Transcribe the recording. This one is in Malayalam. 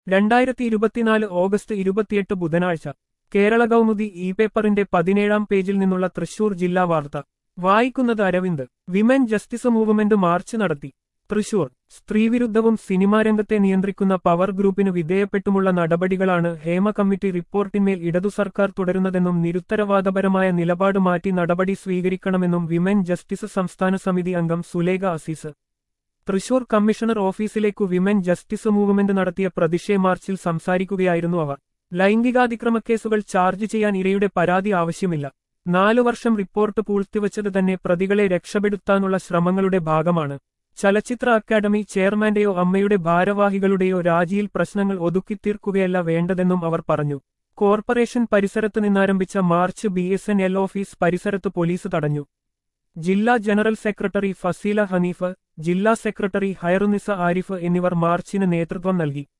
രണ്ടായിരത്തി ഇരുപത്തിനാല് ഓഗസ്റ്റ് ഇരുപത്തിയെട്ട് ബുധനാഴ്ച കേരള കൗമുദി ഇ പേപ്പറിന്റെ പതിനേഴാം പേജിൽ നിന്നുള്ള തൃശൂർ ജില്ലാ വാർത്ത വായിക്കുന്നത് Aravind women justice movement march നടത്തി തൃശൂർ സ്ത്രീവിരുദ്ധവും സിനിമാരംഗത്തെ നിയന്ത്രിക്കുന്ന പവർ ഗ്രൂപ്പിന് വിധേയപ്പെട്ടുമുള്ള നടപടികളാണ് ഹേമ കമ്മിറ്റി റിപ്പോർട്ടിന്മേൽ ഇടതു സർക്കാർ തുടരുന്നതെന്നും നിരുത്തരവാദപരമായ നിലപാട് മാറ്റി നടപടി സ്വീകരിക്കണമെന്നും വിമൻ ജസ്റ്റിസ് സംസ്ഥാന സമിതി അംഗം സുലേഖ അസീസ് തൃശൂർ കമ്മീഷണർ ഓഫീസിലേക്കു വിമൻ ജസ്റ്റിസ് മൂവ്മെന്റ് നടത്തിയ പ്രതിഷേധ മാർച്ചിൽ സംസാരിക്കുകയായിരുന്നു അവർ ലൈംഗികാതിക്രമക്കേസുകൾ ചാർജ് ചെയ്യാൻ ഇരയുടെ പരാതി ആവശ്യമില്ല നാലു വർഷം റിപ്പോർട്ട് പൂഴ്ത്തിവച്ചത് തന്നെ പ്രതികളെ രക്ഷപ്പെടുത്താനുള്ള ശ്രമങ്ങളുടെ ഭാഗമാണ് ചലച്ചിത്ര അക്കാദമി ചെയർമാന്റെയോ അമ്മയുടെ ഭാരവാഹികളുടെയോ രാജിയിൽ പ്രശ്നങ്ങൾ ഒതുക്കിത്തീർക്കുകയല്ല വേണ്ടതെന്നും അവർ പറഞ്ഞു കോർപ്പറേഷൻ പരിസരത്ത് നിന്നാരംഭിച്ച march B S N L office പരിസരത്ത് പോലീസ് തടഞ്ഞു ജില്ലാ ജനറൽ സെക്രട്ടറി ഫസീല ഹനീഫ് ജില്ലാ സെക്രട്ടറി ഹൈറുനിസ ആരിഫ് എന്നിവർ മാർച്ചിന് നേതൃത്വം നൽകി